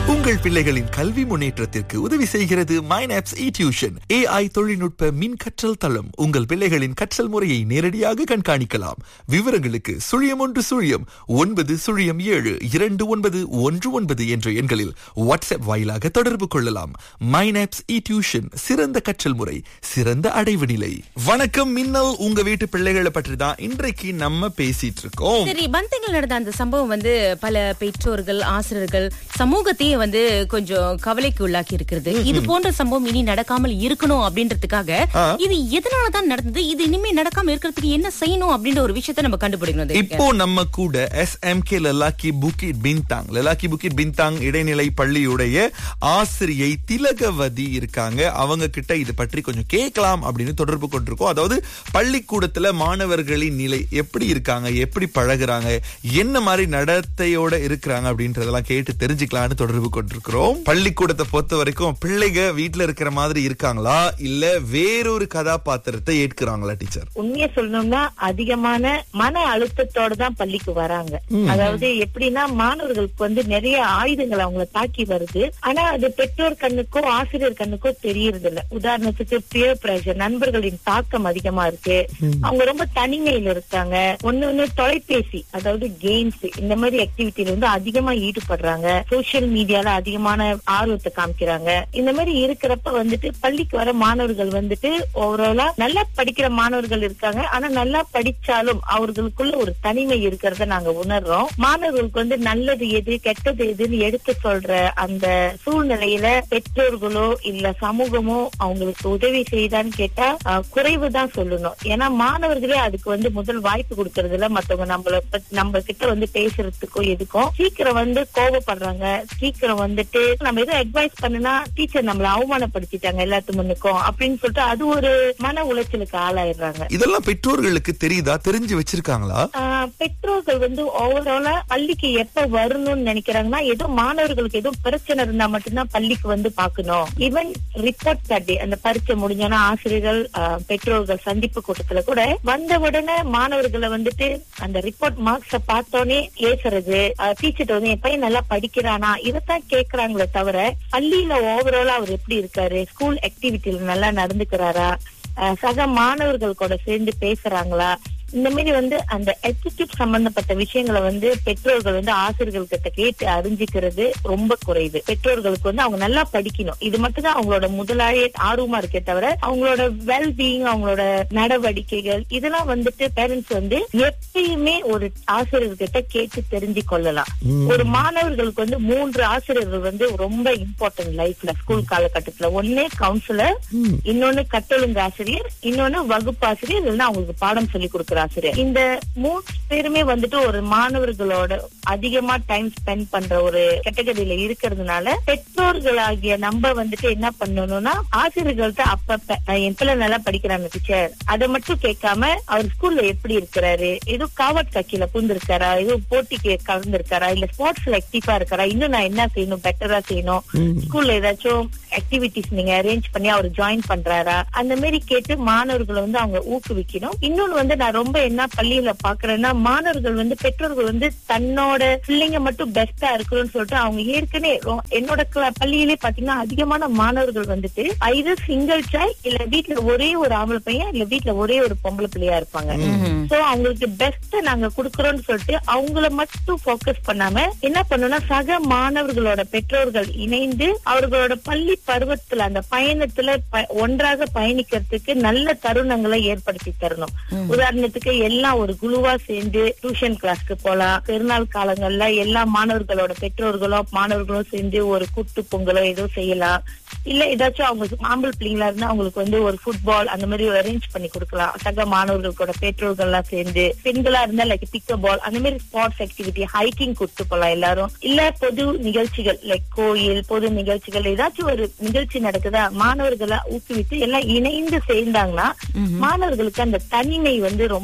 உங்கள் பிள்ளைகளின் கல்வி முன்னேற்றத்திற்கு உதவி செய்கிறது மைனாப்ஸ் இ டியூஷன் ஏஐ தொழில்நுட்ப மின் கற்றல் தளம் உங்கள் பிள்ளைகளின் கற்றல் முறையை நேரடியாக கண்காணிக்கலாம் விவரங்களுக்கு சுழியம் ஒன்று சுழியம் ஒன்பது சுழியம் ஏழு இரண்டு ஒன்பது ஒன்று ஒன்பது என்ற எண்களில் வாட்ஸ்அப் வாயிலாக தொடர்பு கொள்ளலாம் மைனாப்ஸ் இ டியூஷன் சிறந்த கற்றல் முறை சிறந்த அடைவு நிலை வணக்கம் மின்னல் உங்க வீட்டு பிள்ளைகளை பற்றி தான் இன்றைக்கு நம்ம பேசிட்டு இருக்கோம் சரி பந்தங்கள் நடந்த அந்த சம்பவம் வந்து பல பெற்றோர்கள் ஆசிரியர்கள் சமூகத்தையே வந்து கொஞ்சம் கவலைக்கு உள்ளாக்கி இருக்கிறது இது போன்ற சம்பவம் இனி நடக்காமல் இருக்கணும் அப்படின்றதுக்காக இது எதனால தான் நடந்தது இது இனிமே நடக்காம இருக்கிறதுக்கு என்ன செய்யணும் அப்படின்ற ஒரு விஷயத்தை நம்ம கண்டுபிடிக்கணும் தேவிகா. இப்போ நம்ம கூட S M K Lelaki Bukit Bintang Lelaki Bukit Bintang இடைநிலை பள்ளியுடைய ஆசிரியை திலகவதி இருக்காங்க அவங்க கிட்ட இது பற்றி கொஞ்சம் கேட்கலாம் அப்படின்னு தொடர்பு கொண்டிருக்கோம் அதாவது பள்ளிக்கூடத்துல மாணவர்களின் நிலை எப்படி இருக்காங்க எப்படி பழகுறாங்க என்ன மாதிரி நடத்தையோட இருக்கிறாங்க அப்படின்றதெல்லாம் கேட்டு தெரிஞ்சுக்கலாம்னு தொடர்பு கொண்டிருக்கிறோம் பள்ளிக்கூடத்தை பொறுத்த வரைக்கும் பிள்ளைங்க வீட்டுல இருக்கிற மாதிரி இருக்காங்களா இல்ல வேறொரு கதாபாத்திரத்தை ஏற்கிறாங்களா டீச்சர் உண்மையை சொல்லணும்னா அதிகமான மன அழுத்தத்தோட தான் பள்ளிக்கு வராங்க அதாவது எப்படின்னா மாணவர்களுக்கு வந்து நிறைய ஆயுதங்கள் அவங்கள தாக்கி வருது ஆனா அது பெற்றோர் கண்ணுக்கோ ஆசிரியர் கண்ணுக்கோ தெரியறது இல்ல உதாரணத்துக்கு பியர் பிரஷர் நண்பர்களின் தாக்கம் அதிகமா இருக்கு அவங்க ரொம்ப தனிமையில இருக்காங்க ஒண்ணு ஒண்ணு தொலைபேசி அதாவது கேம்ஸ் இந்த மாதிரி ஆக்டிவிட்டில வந்து அதிகமா ஈடுபடுறாங்க சோசியல் மீடியால அதிகமான ஆர்வத்தை காமிக்கிறாங்க இந்த மாதிரி இருக்கிறப்ப வந்துட்டு பள்ளிக்கு வர மாணவர்கள் வந்துட்டு ஓவராலா நல்லா படிக்கிற மாணவர்கள் இருக்காங்க ஆனா நல்லா படிச்சாலும் அவர்களுக்குள்ள ஒரு தனிமை இருக்கிறத நாங்க உணர்றோம் மாணவர்களுக்கு வந்து நல்லது எது கெட்டது எதுன்னு எடுத்து சொல்ற அந்த சூழ்நிலையில பெற்றோர்களோ இல்ல சமூகமோ அவங்களுக்கு உதவி செய்தான்னு கேட்டா குறைவு தான் சொல்லணும் ஏன்னா மாணவர்களே அதுக்கு வந்து முதல் வாய்ப்பு கொடுக்கறது இல்ல மத்தவங்க நம்மள பத்தி- நம்ம கிட்ட வந்து பேசுறதுக்கோ எதுக்கும் சீக்கிரம் வந்து கோபப்படுறாங்க சீக்கிரம் வந்துட்டு நம்ம எதுவும் அட்வைஸ் பண்ணுனா டீச்சர் நம்மள அவமானப்படுத்திட்டாங்க எல்லாத்து முன்னுக்கும் அப்படின்னு சொல்லிட்டு அது ஒரு மன உளைச்சலுக்கு ஆளாயிடுறாங்க இதெல்லாம் பெற்றோர்களுக்கு தெரியுதா தெரிஞ்சு வச்சிருக்காங்களா ஆஹ் பெற்றோர்கள் வந்து ஓவராலா பள்ளிக்கு எப்ப வரணும்னு நினைக்கிறாங்கன்னா ஏதோ மாணவர்களுக்கு ஏதோ பிரச்சனை இருந்தா மட்டும்தான் பள்ளிக்கு வந்து பாக்கணும் ஈவன் ரிப்போர்ட் கார்டு அந்த பரீட்சை முடிஞ்சோன்னா ஆசிரியர்கள் ஆஹ் பெற்றோர்கள் சந்திப்பு கூட்டத்துல கூட வந்த உடனே மாணவர்களை வந்துட்டு அந்த ரிப்போர்ட் மார்க்ஸ பார்த்தோன்னே ஏசுறது டீச்சர் வந்து என் பையன் நல்லா படிக்கிறானா இதைத்தான் கேக்குறாங்களே தவிர பள்ளியில ஓவராலா அவர் எப்படி இருக்காரு ஸ்கூல் ஆக்டிவிட்டில நல்லா நடந்துக்கிறாரா ஆஹ் சக மாணவர்கள் கூட சேர்ந்து பேசுறாங்களா இந்த மாதிரி வந்து அந்த attitude சம்பந்தப்பட்ட விஷயங்களை வந்து பெற்றோர்கள் வந்து ஆசிரியர்கள் கிட்ட கேட்டு அறிஞ்சுக்கிறது ரொம்ப குறைவு பெற்றோர்களுக்கு வந்து அவங்க நல்லா படிக்கணும் இது மட்டும் தான் அவங்களோட முதலாளி ஆர்வமா இருக்கே தவிர அவங்களோட வெல் பீயிங் அவங்களோட நடவடிக்கைகள் இதெல்லாம் வந்துட்டு பேரண்ட்ஸ் வந்து எப்பயுமே ஒரு ஆசிரியர்கிட்ட கேட்டு தெரிஞ்சு கொள்ளலாம் ஒரு மாணவர்களுக்கு வந்து மூன்று ஆசிரியர்கள் வந்து ரொம்ப இம்பார்ட்டன்ட் லைஃப்ல ஸ்கூல் காலகட்டத்துல ஒண்ணு கவுன்சிலர் இன்னொன்னு கட்டொழுங்கு ஆசிரியர் இன்னொன்னு வகுப்பாசிரியர் இல்லைன்னா அவங்களுக்கு பாடம் சொல்லி கொடுக்குற ஆசிரியர் இந்த மூணு பேருமே வந்துட்டு ஒரு மாணவர்களோட அதிகமா டைம் ஸ்பெண்ட் பண்ற ஒரு கேட்டகரியில இருக்கிறதுனால பெற்றோர்களாகிய நம்ம வந்துட்டு என்ன பண்ணணும்னா ஆசிரியர்கள்ட்ட அப்பப்ப "அஹ், என் பிள்ளை நல்லா படிக்கிறாங்க டீச்சர் அதை மட்டும் கேட்காம அவர் ஸ்கூல்ல எப்படி இருக்கிறாரு ஏதோ காவட் கட்சியில பூந்திருக்காரா ஏதோ போட்டிக்கு கலந்துருக்காரா இல்ல ஸ்போர்ட்ஸ்ல ஆக்டிவா இருக்காரா இன்னும் நான் என்ன செய்யணும் பெட்டரா செய்யணும் ஸ்கூல்ல ஏதாச்சும் ஆக்டிவிட்டிஸ் நீங்க அரேஞ்ச் பண்ணி அவர் ஜாயின் பண்றாரா அந்த மாதிரி கேட்டு மாணவர்களை வந்து அவங்க ஊக்குவிக்கணும் இன்னொன்னு வந்து நான் ரொம்ப என்ன பள்ளியில பாக்குறேன்னா மாணவர்கள் வந்து பெற்றோர்கள் வந்து தன்னோட பிள்ளைங்க மட்டும் பெஸ்டா இருக்கணும்னு சொல்லிட்டு அவங்க ஏற்கனவே ரொ- என்னோட கிளா- பள்ளியிலே பாத்தீங்கன்னா அதிகமான மாணவர்கள் வந்துட்டு இது சிங்கிள் சைல்ட் இல்ல வீட்ல ஒரே ஒரு ஆம்பளை பையன் இல்ல வீட்ல ஒரே ஒரு பொம்பளை பிள்ளையா இருப்பாங்க சோ அவங்களுக்கு பெஸ்ட் நாங்க குடுக்கறோம்னு சொல்லிட்டு அவங்கள மட்டும் போக்கஸ் பண்ணாம என்ன பண்ணணும்னா சக மாணவர்களோட பெற்றோர்கள் இணைந்து அவர்களோட பள்ளி பருவத்துல அந்த பயணத்துல ப- ஒன்றாக பயணிக்கிறதுக்கு நல்ல தருணங்களை ஏற்படுத்தி தரணும் உதாரணத்துக்கு எல்லாம் ஒரு குழுவா சேர்ந்து டியூஷன் கிளாஸ்க்கு போலாம் பெருநாள் காலங்கள்ல எல்லா மாணவர்களோட பெற்றோர்களோ மாணவர்களும் சேர்ந்து ஒரு கூட்டு பொங்கலோ ஏதோ செய்யலாம் இல்ல ஏதாச்சும் அவங்க ஆம்பளை பிள்ளைங்களா இருந்தா அவங்களுக்கு வந்து ஒரு ஃபுட்பால் அந்த மாதிரி அரேஞ்ச் பண்ணி கொடுக்கலாம் சக மாணவர்களோட பெற்றோர்கள் எல்லாம் சேர்ந்து பெண்களா இருந்தா லைக் பிக்க பால் அந்த மாதிரி ஸ்போர்ட்ஸ் ஆக்டிவிட்டி ஹைக்கிங் கூட்டு போலாம் எல்லாரும் இல்ல பொது நிகழ்ச்சிகள் லைக் கோயில் பொது நிகழ்ச்சிகள் ஏதாச்சும் ஒரு நிகழ்ச்சி நடக்குதா மாணவர்களை ஊக்குவித்து எல்லாம் இணைந்து சேர்ந்தாங்கன்னா மாணவர்களுக்கு அந்த தனிமை வந்து ரொம்ப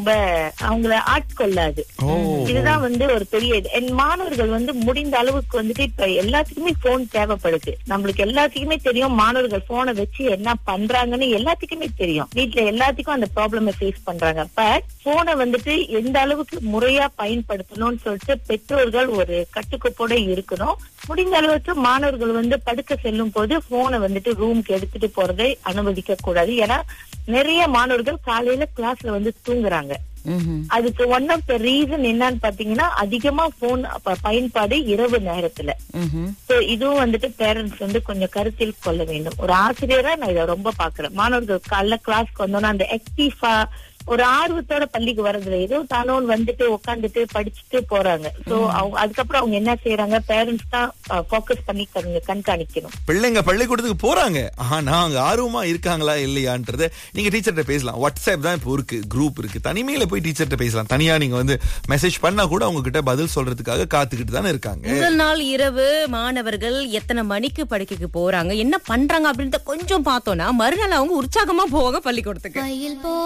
ரொம்ப அவங்கள ஆட்கொள்ளாது ஓ இதுதான் வந்து ஒரு பெரிய இது என் மாணவர்கள் வந்து முடிந்த அளவுக்கு வந்துட்டு இப்ப எல்லாத்துக்குமே போன் தேவைப்படுது நம்மளுக்கு எல்லாத்துக்குமே தெரியும் மாணவர்கள் போனை வச்சு என்ன பண்றாங்கன்னு எல்லாத்துக்குமே தெரியும் வீட்ல எல்லாத்துக்கும் அந்த ப்ராப்ளம ஃபேஸ் பண்றாங்க பட் போனை வந்துட்டு எந்த அளவுக்கு முறையா பயன்படுத்தணும்னு சொல்லிட்டு பெற்றோர்கள் ஒரு கட்டுக்கோப்போட இருக்கணும் முடிந்த அளவுக்கு மாணவர்கள் வந்து படுக்க செல்லும் போது போனை வந்துட்டு ரூமுக்கு எடுத்துட்டு போறதை அனுமதிக்க கூடாது ஏன்னா நிறைய மாணவர்கள் காலையில கிளாஸ்ல வந்து தூங்குறாங்க ம்ஹும். அதுக்கு ஒன் ஆஃப் த ரீசன் என்னன்னு பாத்தீங்கன்னா அதிகமா போன் பயன்பாடு இரவு நேரத்துல ம்ஹும். சோ இதுவும் வந்துட்டு பேரண்ட்ஸ் வந்து கொஞ்சம் கருத்தில் கொள்ள வேண்டும் ஒரு ஆசிரியரா நான் இதை ரொம்ப பாக்குறேன் மாணவர்கள் காலைல கிளாஸ்க்கு வந்தோம்னா அந்த ஆக்டிவா ஒரு ஆர்வத்தோட பள்ளிக்கு வர்றதுல ஏதோ தானோன்னு வந்துட்டு உட்காந்துட்டு படிச்சுட்டு போறாங்க சோ அவங்க அதுக்கப்புறம் அவங்க என்ன செய்யறாங்க பேரண்ட்ஸ் தான் போக்கஸ் பண்ணி கண்- கண்காணிக்கணும் பிள்ளைங்க பள்ளிக்கூடத்துக்கு போறாங்க ஆனா அங்க ஆர்வமா இருக்காங்களா இல்லையான்றத நீங்க டீச்சர்கிட்ட பேசலாம் வாட்ஸ்அப் தான் இப்போ இருக்கு குரூப் இருக்கு தனிமையில போய் டீச்சர்கிட்ட பேசலாம் தனியா நீங்க வந்து மெசேஜ் பண்ணா கூட அவங்க கிட்ட பதில் சொல்றதுக்காக காத்துக்கிட்டு தானே இருக்காங்க முதல் நாள் இரவு மாணவர்கள் எத்தனை மணிக்கு படுக்கைக்கு போறாங்க என்ன பண்றாங்க அப்படின்றத கொஞ்சம் பார்த்தோம்னா மறுநாள் அவங்க உற்சாகமா போவாங்க பள்ளிக்கூடத்துக்கு